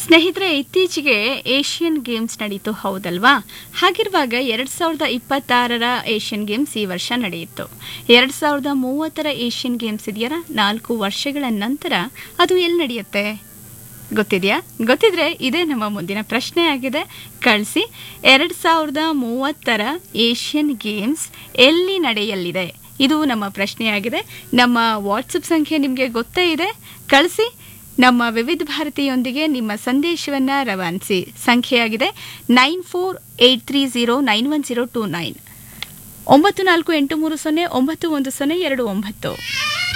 ಸ್ನೇಹಿತರೆ ಇತ್ತೀಚೆಗೆ Asian games ನಡೀತು ಹೌದಲ್ವಾ ಹಾಗಿರುವಾಗ ಎರಡ್ ಸಾವಿರದ ಇಪ್ಪತ್ತಾರರ ಏಷ್ಯನ್ ಗೇಮ್ಸ್ ಈ ವರ್ಷ ನಡೆಯಿತು ಎರಡ್ ಸಾವಿರದ ಮೂವತ್ತರ ಏಷ್ಯನ್ ಗೇಮ್ಸ್ ಇದೆಯಲ್ಲ ನಾಲ್ಕು ವರ್ಷಗಳ ನಂತರ ಅದು ಎಲ್ಲಿ ನಡೆಯುತ್ತೆ ಗೊತ್ತಿದೆಯಾ ಗೊತ್ತಿದ್ರೆ ಇದೇ ನಮ್ಮ ಮುಂದಿನ ಪ್ರಶ್ನೆ ಆಗಿದೆ ಕಳಿಸಿ ಎರಡ್ ಸಾವಿರದ ಮೂವತ್ತರ ಏಷ್ಯನ್ ಗೇಮ್ಸ್ ಎಲ್ಲಿ ನಡೆಯಲಿದೆ ಇದು ನಮ್ಮ ಪ್ರಶ್ನೆಯಾಗಿದೆ ನಮ್ಮ ವಾಟ್ಸಪ್ ಸಂಖ್ಯೆ ನಿಮಗೆ ಗೊತ್ತೇ ಇದೆ ಕಳಿಸಿ ನಮ್ಮ ವಿವಿಧ ಭಾರತಿಯೊಂದಿಗೆ ನಿಮ್ಮ ಸಂದೇಶವನ್ನು ರವಾನಿಸಿ ಸಂಖ್ಯೆಯಾಗಿದೆ nine four eight three zero nine one zero two nine ಒಂಬತ್ತು ನಾಲ್ಕು ಎಂಟು ಮೂರು ಸೊನ್ನೆ ಒಂಬತ್ತು ಒಂದು ಸೊನ್ನೆ ಎರಡು ಒಂಬತ್ತು